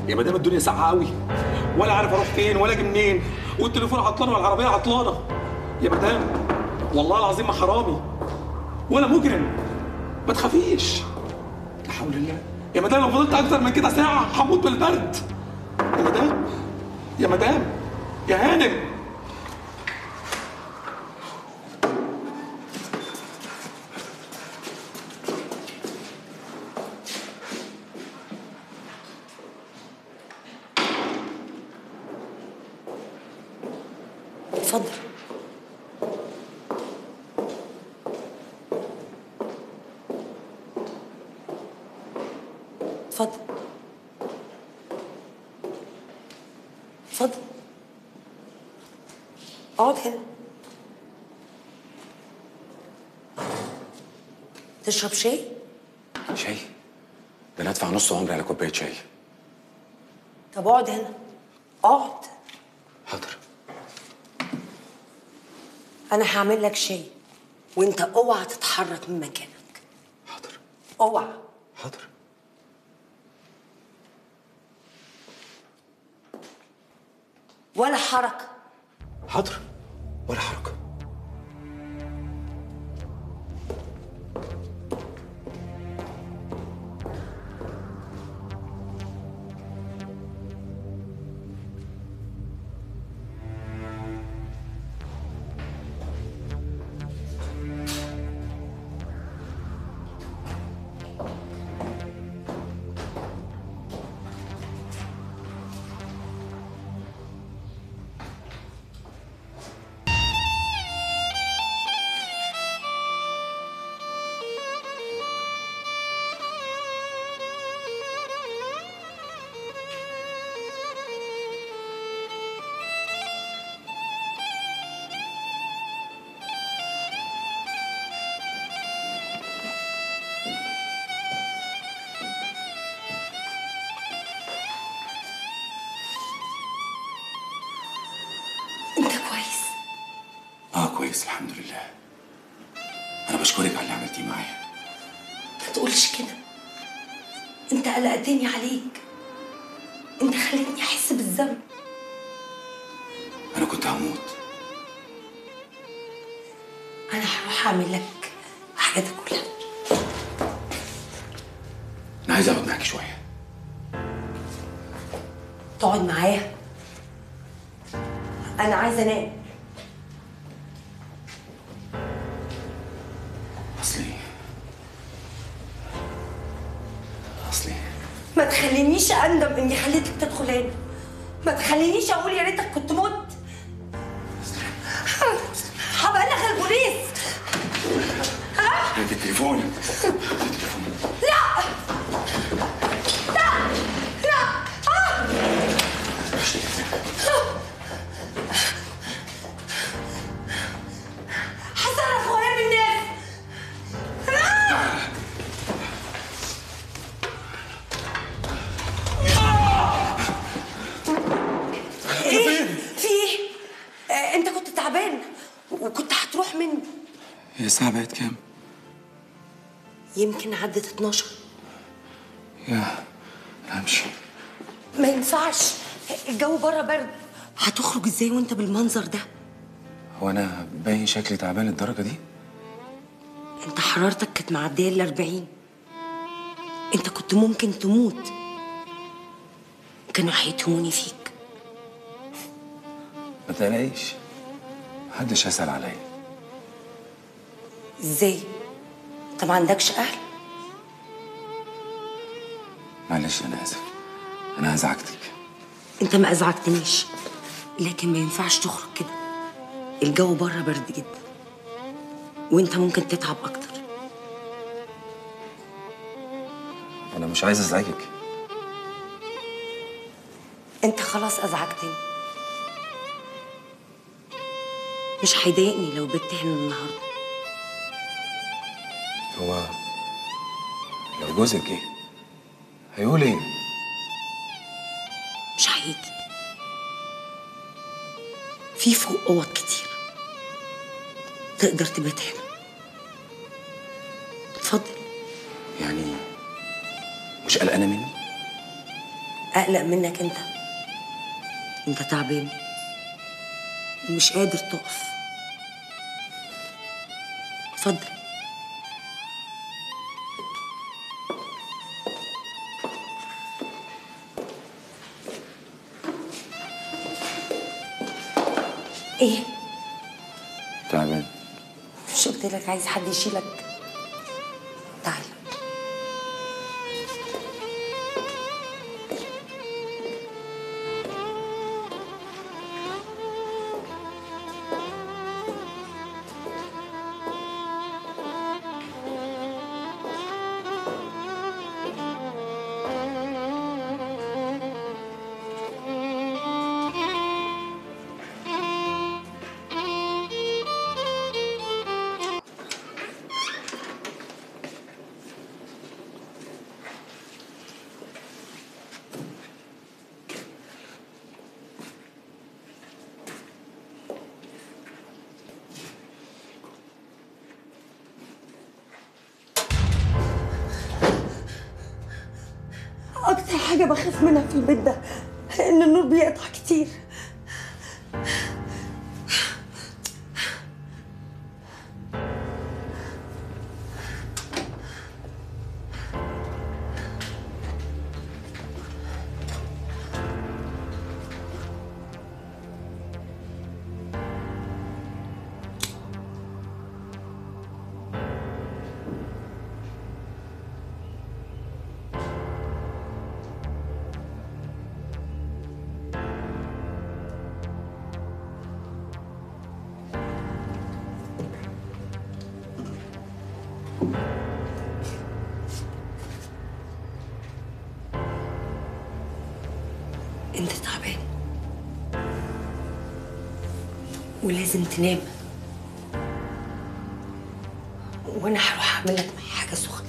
يا مدام الدنيا ساقعه قوي ولا عارف اروح فين ولا اجي منين والتليفون عطلان والعربيه عطلانه يا مدام والله العظيم ما حرامي ولا مجرم ما تخافيش لا حول الله يا مدام لو فضلت اكتر من كده ساعه هموت من البرد يا مدام يا مدام يا هانم اتفضل اتفضل اتفضل اقعد هنا تشرب شاي؟ شاي ده انا ادفع نص عمري على كوبايه شاي طب اقعد هنا اقعد حاضر انا هعمل لك شاي وانت اوعى تتحرك من مكانك حاضر اوعى حاضر ولا حركه حاضر ولا حركه انت كويس اه كويس الحمد لله انا بشكرك على اللي عملتيه معايا ما تقولش كده انت قلقتني عليك انت خليتني احس بالذنب انا كنت هموت انا هروح اعمل لك حاجه كلها انا عايز اقعد معاكي شويه تقعد معايا انا عايزه انام اصلي اصلي ما تخلينيش اندم اني خليتك تدخل هنا ما تخلينيش اقول يا ريتك كنت مت هبلغ البوليس هات التليفون لا آه! هصرف ورايا بالناس ايه في ايه آه، انت كنت تعبان وكنت هتروح مني هي الساعه بقت كام يمكن عدت 12 يا انا همشي ما ينفعش الجو بره برد هتخرج ازاي وانت بالمنظر ده هو انا باين شكلي تعبان الدرجه دي انت حرارتك كانت معديه ال 40 انت كنت ممكن تموت كانوا هيتهموني فيك ما تقلقيش محدش هيسال عليا ازاي انت ما عندكش اهل معلش انا اسف انا ازعجتك انت ما ازعجتنيش لكن ما ينفعش تخرج كده الجو بره برد جدا وانت ممكن تتعب اكتر انا مش عايز ازعجك انت خلاص ازعجتني مش هيضايقني لو بت هنا النهارده هو لو جوزك جه هيقول ايه مش هيجي في فوق اوض كتير تقدر تبات هنا اتفضل يعني مش قلقانه مني اقلق منك انت انت تعبان ومش قادر تقف اتفضل ايه تعبان مش قلت لك عايز حد يشيلك تعال اكتر حاجه بخاف منها في البيت ده ان النور بيقطع كتير انت تعبان ولازم تنام وانا هروح اعمل لك حاجه سخنه